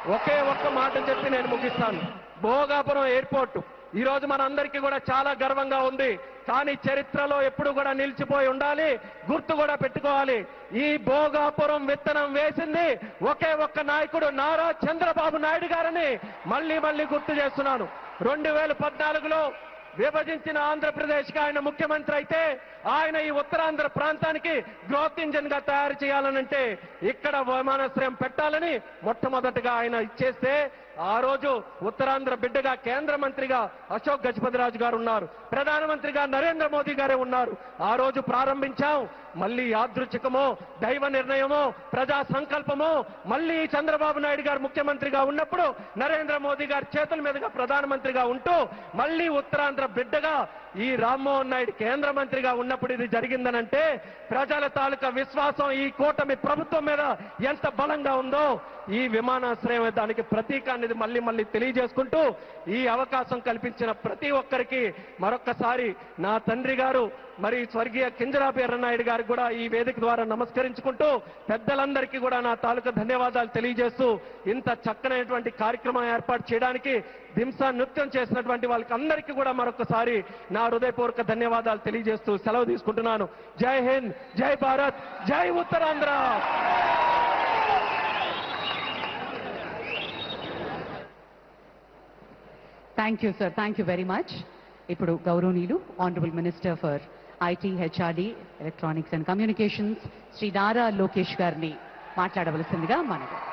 ఒకే ఒక్క మాట చెప్పి నేను ముగిస్తాను భోగాపురం ఎయిర్పోర్ట్ ఈ రోజు మనందరికీ కూడా చాలా గర్వంగా ఉంది కానీ చరిత్రలో ఎప్పుడు కూడా నిలిచిపోయి ఉండాలి గుర్తు కూడా పెట్టుకోవాలి ఈ భోగాపురం విత్తనం వేసింది ఒకే ఒక్క నాయకుడు నారా చంద్రబాబు నాయుడు గారని మళ్ళీ మళ్ళీ గుర్తు చేస్తున్నాను రెండు వేల పద్నాలుగులో విభజించిన ఆంధ్రప్రదేశ్కి ఆయన ముఖ్యమంత్రి అయితే ఆయన ఈ ఉత్తరాంధ్ర ప్రాంతానికి గ్రోత్ ఇంజిన్ గా తయారు చేయాలనంటే ఇక్కడ విమానాశ్రయం పెట్టాలని మొట్టమొదటగా ఆయన ఇచ్చేస్తే ఆ రోజు ఉత్తరాంధ్ర బిడ్డగా కేంద్ర మంత్రిగా అశోక్ గజపతిరాజు గారు ఉన్నారు ప్రధానమంత్రిగా నరేంద్ర మోదీ గారే ఉన్నారు ఆ రోజు ప్రారంభించాం మళ్ళీ యాదృచ్ఛికమో దైవ నిర్ణయమో ప్రజా సంకల్పమో మళ్ళీ చంద్రబాబు నాయుడు గారు ముఖ్యమంత్రిగా ఉన్నప్పుడు నరేంద్ర మోదీ గారి చేతుల మీదుగా ప్రధానమంత్రిగా ఉంటూ మళ్ళీ ఉత్తరాంధ్ర బిడ్డగా ఈ రామ్మోహన్ నాయుడు కేంద్ర మంత్రిగా ఉన్నప్పుడు ఇది జరిగిందనంటే ప్రజల తాలూకా విశ్వాసం ఈ కూటమి ప్రభుత్వం మీద ఎంత బలంగా ఉందో ఈ విమానాశ్రయం దానికి ప్రతీక అనేది మళ్ళీ మళ్ళీ తెలియజేసుకుంటూ ఈ అవకాశం కల్పించిన ప్రతి ఒక్కరికి మరొక్కసారి నా తండ్రి గారు మరి స్వర్గీయ కింజరాపు ఎర్రనాయుడు గారికి కూడా ఈ వేదిక ద్వారా నమస్కరించుకుంటూ పెద్దలందరికీ కూడా నా తాలూకా ధన్యవాదాలు తెలియజేస్తూ ఇంత చక్కనైనటువంటి కార్యక్రమం ఏర్పాటు చేయడానికి దింసా నృత్యం చేసినటువంటి వాళ్ళకి అందరికీ కూడా మరొకసారి నా హృదయపూర్వక ధన్యవాదాలు తెలియజేస్తూ సెలవు తీసుకుంటున్నాను జై హింద్ జై భారత్ జై Uttarandhra thank you sir thank you very much ఇప్పుడు గౌరవనీయులు honourable minister for IT HRD electronics and communications Shri Nara Lokesh గారిని మాట్లాడవలసిందిగా మనగా